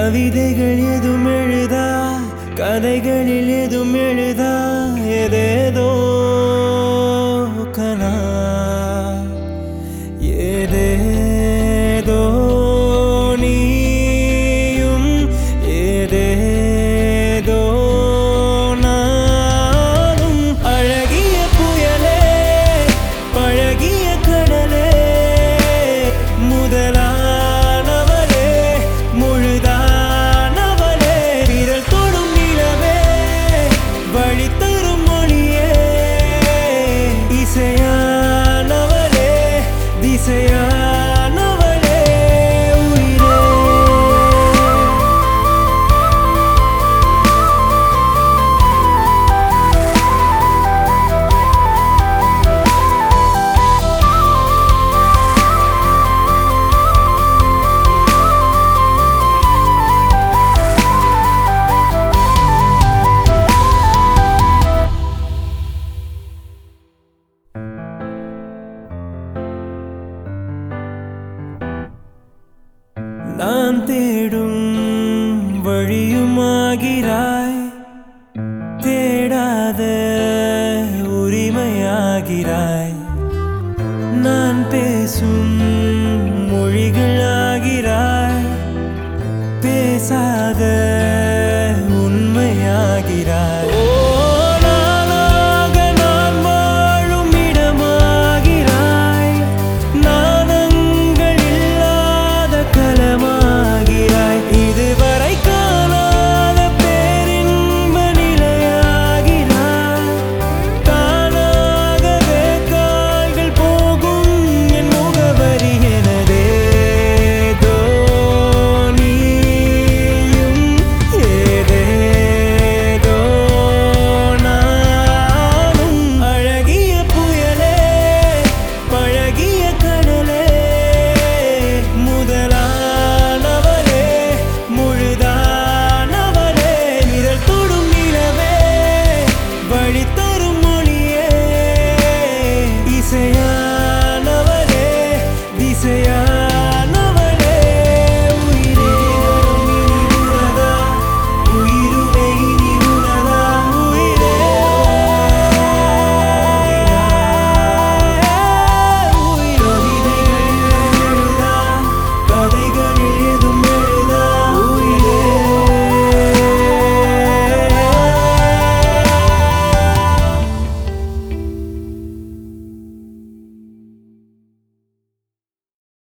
கவிதைகள் எதுவும் எழுதா கதைகளில் எதுவும் எழுதா ஏதேதோ கனா ஏதேதோ நீயும் ஏதேதோ நானும் அழகிய புயலே பழகிய கடலே முதலானவளே முழுதானவளே விரல் தொடும் நிலவே வழி தரும் மொழியே இசையானவளே திசையானவளே உயிரே நான் தேடும் வழியுமாகிறாய் தேடாத உரிமையாகிறாய் நான் பேசும் மொழிகளாகிறாய் பேசாத